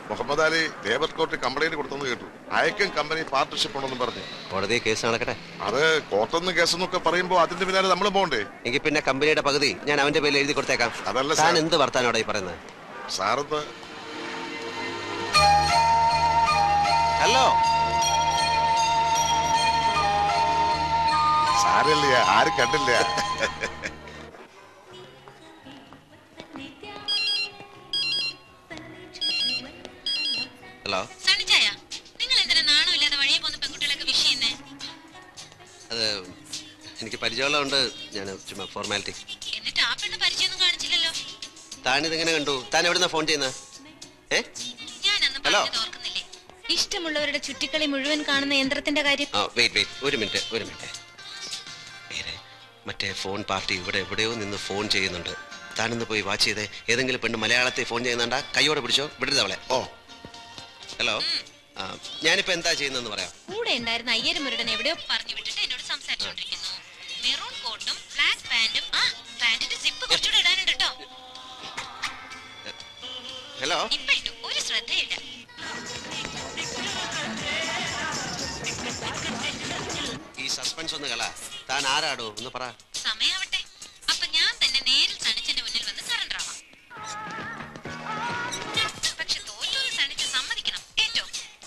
Muhammad Ali labour court complaint കൊടുത്തെന്ന് കേട്ടു അയക്കും കമ്പനി പാർട്ണർഷിപ്പ് ഉണ്ടെന്നും പറഞ്ഞു കോടതി കേസ് നടക്കട്ടെ അത് കോർട്ടെന്ന് കേസെന്നൊക്കെ പറയുമ്പോ അതിന്റെ പിന്നാലെ നമ്മൾ പോകണ്ടേ എങ്കിൽ പിന്നെ കമ്പനിയുടെ പകുതി ഞാൻ അവന്റെ പേരിൽ എഴുതി കൊടുത്തേക്കാം അതല്ല താൻ സാർ എന്ത് വർത്താനോടെ ഈ പറയുന്നത് സാറെന്ന് ഹലോ സാരല്ല ആരും കണ്ടില്ല ഹലോ സണിച്ചായ നിങ്ങൾ എന്തിനാ നാണമില്ലാതെ വഴിയെ പോകുന്ന പെൺകുട്ടികളൊക്കെ വിഷ് ചെയ്യുന്നേ അത് എനിക്ക് പരിചയമുള്ളതുകൊണ്ട് ഞാൻ ചുമ്മാ ഫോർമാലിറ്റി എന്നിട്ട് ആ പെണ്ണ് പരിചയമൊന്നും കാണിച്ചില്ലല്ലോ താൻ ഇതെങ്ങനെ കണ്ടു താൻ എവിടുന്ന ഫോൺ ചെയ്യുന്നത് ഏ ഞാൻ അന്ന് ഹലോ. പറഞ്ഞത് ഓർക്കുന്നില്ലേ ഇഷ്ടമുള്ളവരുടെ ചുറ്റിക്കളി മുഴുവൻ കാണുന്ന യന്ത്രത്തിന്റെ കാര്യം ആ വെയിറ്റ് വെയിറ്റ് ഒരു മിനിറ്റ് ഒരു മിനിറ്റ് പേര് മറ്റേ ഫോൺ പാർട്ടി ഇവിടെ എവിടെയോ നിന്ന് ഫോൺ ചെയ്യുന്നുണ്ട് താനിന്ന് പോയി വാച്ച് ചെയ്തേ ഏതെങ്കിലും പെണ്ണ് മലയാളത്തിൽ ഫോൺ ചെയ്യുന്നുണ്ടാ കൈയോടെ പിടിച്ചോ വിടരുത് അവളെ ഓ ഹലോ ആ, ഞാനിപ്പോ എന്താ ചെയ്യുന്നതെന്ന് പറയാം കൂടെ ഉണ്ടായിരുന്ന അയ്യരും മുരുടൻ എവിടെയോ പറഞ്ഞു വിട്ടിട്ട് എന്നോട് സംസാരിച്ചുകൊണ്ടിരിക്കുന്നു മെറൂൺ കോട്ടും ബ്ലാക്ക് പാന്റും ആ പാന്റിന്റെ സിപ്പ് കുറച്ചുകൂടെ ഇടാനുണ്ട് കേട്ടോ ഹലോ ഇപ്പൊ ഇട്ടു ഒരു ശ്രദ്ധയില്ല ഈ സസ്പെൻസ് ഒന്ന് കള താൻ ആരാടോ ഒന്ന് പറ സമയാവട്ടെ അപ്പൊ ഞാൻ തന്നെ നേരിൽ സണിച്ചന്റെ മുന്നിൽ വന്ന് സറണ്ടർ ആവാം പക്ഷെ തോറ്റു സണിച്ച് സമ്മതിക്കണം ഏറ്റോ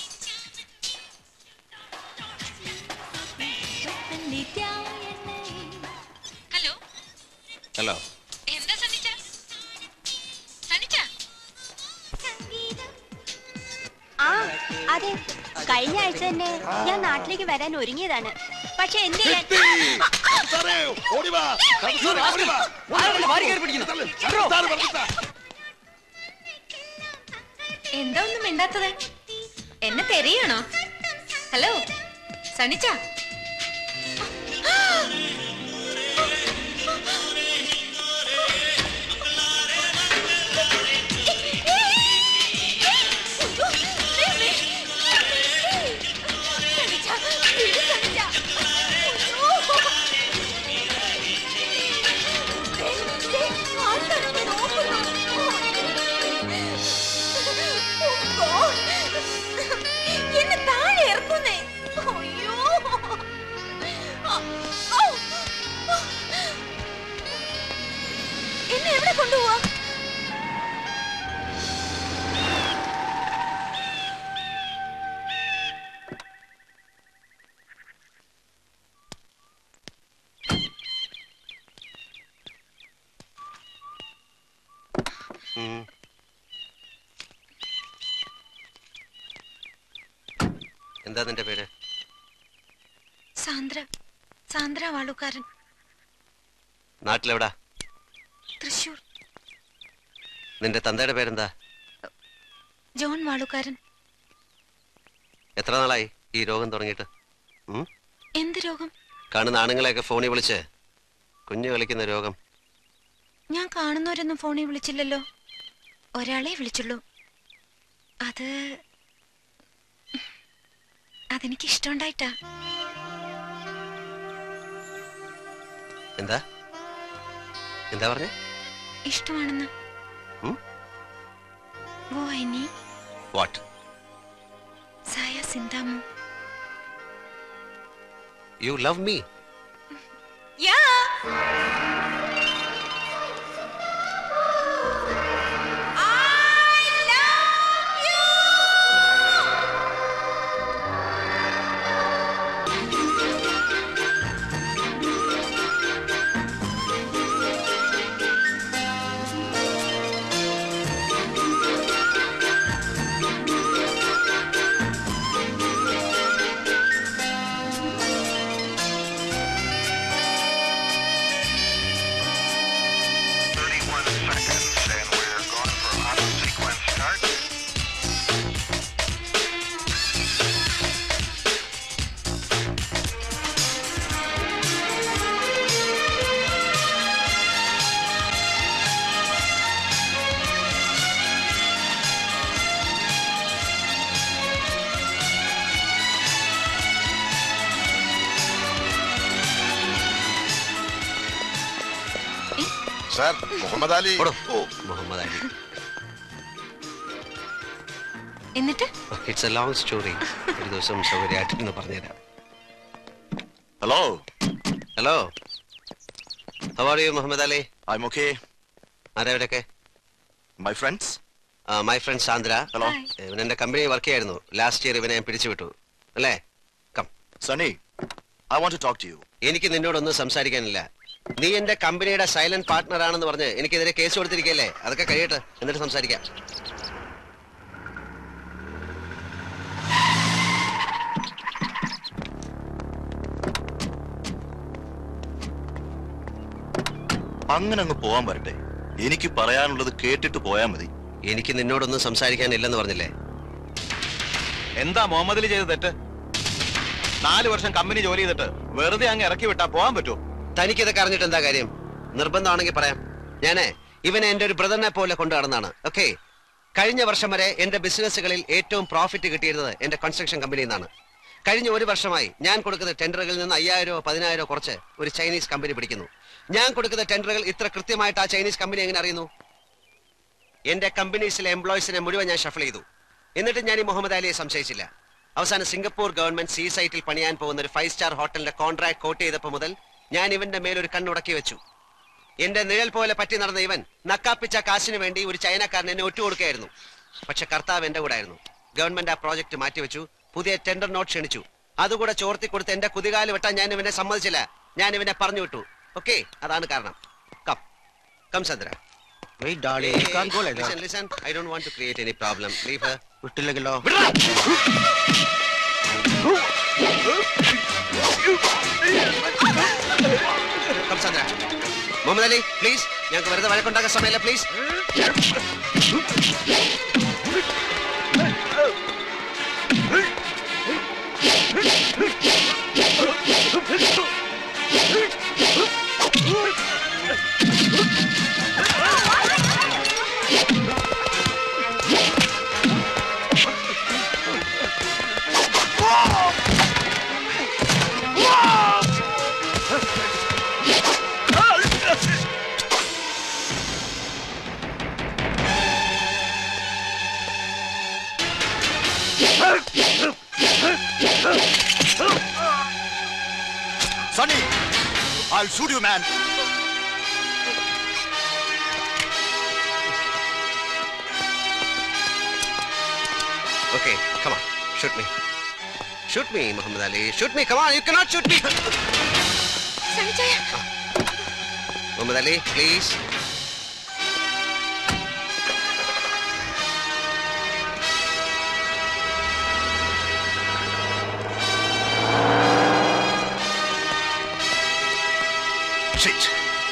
ഹലോ ഹലോ എന്താ സണിച്ച സണിച്ച ആ അതെ കഴിഞ്ഞ ആഴ്ച തന്നെ ഞാൻ നാട്ടിലേക്ക് വരാൻ ഒരുങ്ങിയതാണ് പക്ഷെ എന്ത് ചെയ്യാൻ എന്താ ഒന്നും മിണ്ടാത്തത് എന്നെ തെരയണോ ഹലോ സണിച്ച എന്നെ താഴെ ഇറക്കുന്നേ അയ്യോ എന്നെ എവിടെ കൊണ്ടുപോവാ ഉം. എന്താ നിന്റെ പേര് സാന്ദ്ര സാന്ദ്ര വാളുകാരൻ നാട്ടിലെവിടാ തൃശൂർ നിന്റെ തന്തയുടെ പേരെന്താ ജോൺ വാളുകാരൻ എത്ര നാളായി ഈ രോഗം തുടങ്ങിയിട്ട് ഉം? എന്ത് രോഗം കാണുന്ന ആണുങ്ങളെയൊക്കെ ഫോണിൽ വിളിച്ച് കുഞ്ഞു കളിക്കുന്ന രോഗം ഞാൻ കാണുന്നവരൊന്നും ഫോണിൽ വിളിച്ചില്ലല്ലോ ഒരാളെ വിളിച്ചുള്ളൂ അത് അതെനിക്ക് ഇഷ്ടമുണ്ടായിട്ടാ എന്താ എന്താ പറഞ്ഞേ ഇഷ്ടമാണെന്ന് ഉം? വോ ഐനി വാട്ട് സായ സിന്താമു യു ലവ് മീ യാ സാർ മുഹമ്മദ് അലി പോടോ. ഓ മുഹമ്മദ് അലി എന്നിട്ട് ഇറ്റ്സ് എ ലോങ് സ്റ്റോറി ഒരു ദിവസം സൗകര്യമായിട്ടെന്ന് പറഞ്ഞുതരാം Hello, hello how are you Muhammad Ali I'm okay. ആരവരൊക്കെ My friends? My friend Sandra Hello. ഇവൻ എന്റെ കമ്പനി വർക്ക് ചെയ്യായിരുന്നു ലാസ്റ്റ് ഇയർ ഇവനെ ഞാൻ പിരിച്ചുവിട്ടു അല്ലേ come Sunny, I want to talk to you. എനിക്ക് നിന്നോടൊന്നും സംസാരിക്കാനില്ല നീ എന്റെ കമ്പനിയുടെ സൈലന്റ് പാർട്ട്ണർ ആണെന്ന് പറഞ്ഞ് എനിക്കെതിരെ കേസ് കൊടുത്തിരിക്കല്ലേ അതൊക്കെ കഴിയട്ടെ എന്നിട്ട് സംസാരിക്കാം അങ്ങനെ അങ്ങ് പോവാൻ വരട്ടെ എനിക്ക് പറയാനുള്ളത് കേട്ടിട്ട് പോയാൽ മതി എനിക്ക് നിന്നോടൊന്നും സംസാരിക്കാനില്ലെന്ന് പറഞ്ഞില്ലേ എന്താ മുഹമ്മദിൽ ചെയ്ത തെറ്റ് നാല് വർഷം കമ്പനി ജോലി ചെയ്തിട്ട് വെറുതെ അങ്ങ് ഇറക്കി വിട്ടാ പോകാൻ പറ്റുമോ തനിക്കിതൊക്കെ അറിഞ്ഞിട്ട് എന്താ കാര്യം നിർബന്ധമാണെങ്കിൽ പറയാം ഞാനേ ഇവനെ എന്റെ ഒരു ബ്രദറിനെ പോലെ കൊണ്ടു നടന്നാണ് ഓക്കെ കഴിഞ്ഞ വർഷം വരെ എന്റെ ബിസിനസ്സുകളിൽ ഏറ്റവും പ്രോഫിറ്റ് കിട്ടിയിരുന്നത് എന്റെ കൺസ്ട്രക്ഷൻ കമ്പനിയിൽ നിന്നാണ് കഴിഞ്ഞ ഒരു വർഷമായി ഞാൻ കൊടുക്കുന്ന ടെൻഡറുകളിൽ നിന്ന് അയ്യായിരോ പതിനായിരോ കുറച്ച് ഒരു ചൈനീസ് കമ്പനി പിടിക്കുന്നു ഞാൻ കൊടുക്കുന്ന ടെൻഡറുകൾ ഇത്ര കൃത്യമായിട്ട് ആ ചൈനീസ് കമ്പനി എങ്ങനെ അറിയുന്നു എന്റെ കമ്പനീസിലെ എംപ്ലോയീസിനെ മുഴുവൻ ഞാൻ ഷഫിൾ ചെയ്തു എന്നിട്ട് ഞാൻ ഈ മുഹമ്മദ് അലിയെ സംശയിച്ചില്ല അവസാനം സിംഗപ്പൂർ ഗവൺമെന്റ് സീ സൈറ്റിൽ പണിയാൻ പോകുന്ന ഒരു ഫൈവ് സ്റ്റാർ ഹോട്ടലിന്റെ കോൺട്രാക്ട് കോട്ട് ചെയ്തപ്പോൾ മുതൽ ഞാൻ ഇവന്റെ മേലൊരു കണ്ണുടക്കി വെച്ചു എന്റെ നിഴൽ പോലെ പറ്റി നടന്ന ഇവൻ നക്കാപ്പിച്ച കാശിന് വേണ്ടി ഒരു ചൈനക്കാരൻ എന്നെ ഒറ്റുകൊടുക്കുകയായിരുന്നു പക്ഷെ കർത്താവ് എന്റെ കൂടെ ആയിരുന്നു ഗവൺമെന്റ് ആ പ്രോജക്ട് മാറ്റിവെച്ചു പുതിയ ടെൻഡർ നോട്ട് ക്ഷണിച്ചു അതുകൂടെ ചോർത്തി കൊടുത്ത് എന്റെ കുതികാല് വെട്ടാൻ ഞാൻ ഇവനെ സമ്മതിച്ചില്ല ഞാൻ ഇവനെ പറഞ്ഞു വിട്ടു ഓക്കെ അതാണ് കാരണം come come Chandra Listen, listen. I don't want to create any problem. Leave her. വിട്ടില്ലെങ്കിലോ Come, Sandra. Muhammad Ali please ഞങ്ങൾക്ക് വെറുതെ വഴക്കുണ്ടാക്കാൻ സമയമില്ല please Sunny, I'll shoot you, man. Okay, come on. Shoot me. Shoot me, Muhammad Ali. Shoot me. Come on. You cannot shoot me. സണിച്ചായ Muhammad Ali, please. Shit.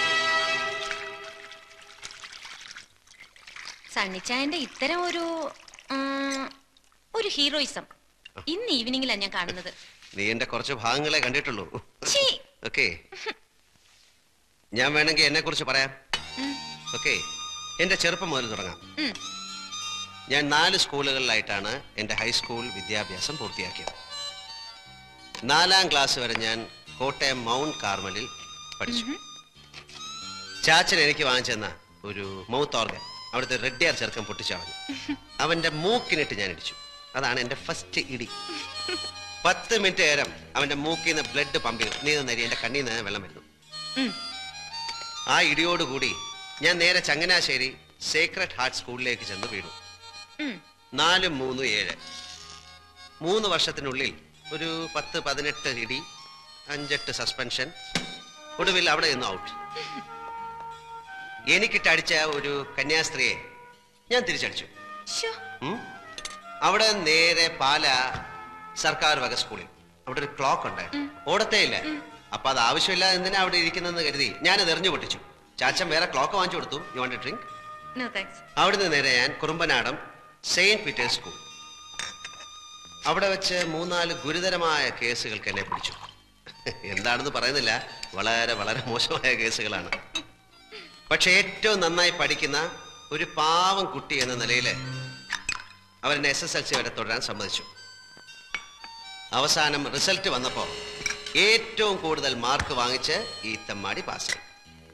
സണ്ണിച്ചായന്റെ ഇത്തരം ഒരു ഉം, ഒരു ഹീറോയിസം ഇന്ന് ഈവനിങ്ങിലാണ് ഞാൻ കാണുന്നത് നീ എന്റെ കുറച്ച് ഭാഗങ്ങളെ കണ്ടിട്ടുള്ളൂ ഛീ. ഓക്കെ ഞാൻ വേണമെങ്കിൽ എന്നെ കുറിച്ച് പറയാം ഉം, ഓക്കെ എന്റെ ചെറുപ്പം മുതൽ തുടങ്ങാം ഉം. ഞാൻ നാല് സ്കൂളുകളിലായിട്ടാണ് എന്റെ ഹൈസ്കൂൾ വിദ്യാഭ്യാസം പൂർത്തിയാക്കിയത് നാലാം ക്ലാസ് വരെ ഞാൻ കോട്ടയം മൗണ്ട് കാർമലിൽ പഠിച്ചു ചാച്ചൻ എനിക്ക് വാങ്ങിച്ചെന്ന ഒരു മൗത്ത് ഓർഗൻ അവിടുത്തെ റെഡ്ഡിയാർ ചെറുക്കൻ പൊട്ടിച്ചളഞ്ഞു അവന്റെ മൂക്കിനിട്ട് ഞാൻ ഇടിച്ചു അതാണ് എന്റെ ഫസ്റ്റ് ഇടി പത്ത് മിനിറ്റ് നേരം അവന്റെ മൂക്കിൽ നിന്ന് ബ്ലഡ് പമ്പ് ചെയ്തു നീ നരി എന്റെ കണ്ണിൽ നിന്ന് വെള്ളം വരുന്നു ഉം. ആ ഇടിയോടുകൂടി ഞാൻ നേരെ ചങ്ങനാശ്ശേരി സേക്രഡ് ഹാർട്ട് സ്കൂളിലേക്ക് ചെന്ന് വീണു ഉം. നാലും മൂന്നും ഏഴ് മൂന്ന് വർഷത്തിനുള്ളിൽ ഒരു പത്ത് പതിനെട്ട് ഇടി അഞ്ചെട്ട് സസ്പെൻഷൻ ഒടുവിൽ അവിടെ നിന്ന് ഔട്ട് എനിക്കിട്ടടിച്ച ഒരു കന്യാസ്ത്രീയെ ഞാൻ തിരിച്ചടിച്ചു ശ്ശോ. ഉം. അവിടെ നേരെ പാല സർക്കാർ വക സ്കൂളിൽ അവിടെ ഒരു ക്ലോക്ക് ഉണ്ട് ഓടത്തേ ഇല്ല അപ്പൊ അത് ആവശ്യമില്ല എന്തിനാ അവിടെ ഇരിക്കുന്നെന്ന് കരുതി ഞാനത് എറിഞ്ഞു പൊട്ടിച്ചു ചാച്ചൻ വേറെ ക്ലോക്ക് വാങ്ങിച്ചു കൊടുത്തു you want drink No thanks. അവിടുന്ന് നേരെ ഞാൻ കുറുമ്പനാടം സെയിന്റ് പീറ്റേഴ്സ് സ്കൂൾ അവിടെ വെച്ച് മൂന്നാല് ഗുരുതരമായ കേസുകൾക്ക് എന്നെ പിടിച്ചു എന്താണെന്ന് പറയുന്നില്ല വളരെ വളരെ മോശമായ കേസുകളാണ് പക്ഷെ ഏറ്റവും നന്നായി പഠിക്കുന്ന ഒരു പാവം കുട്ടി എന്ന നിലയിൽ അവരെന്നെ എസ് എസ് എൽ സി വരെ തുടരാൻ സമ്മതിച്ചു അവസാനം റിസൾട്ട് വന്നപ്പോൾ ഏറ്റവും കൂടുതൽ മാർക്ക് വാങ്ങിച്ച് ഈ തെമ്മാടി പാസ്സായി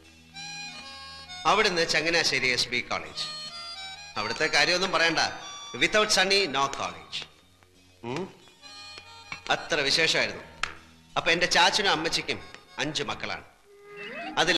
അവിടുന്ന് ചങ്ങനാശ്ശേരി എസ് ബി കോളേജ് അവിടുത്തെ കാര്യമൊന്നും പറയണ്ട വിത്തൗട്ട് സണ്ണി നോ കോളേജ് അത്ര വിശേഷമായിരുന്നു അപ്പൊ എന്റെ ചാച്ചനും അമ്മച്ചിക്കും അഞ്ചു മക്കളാണ്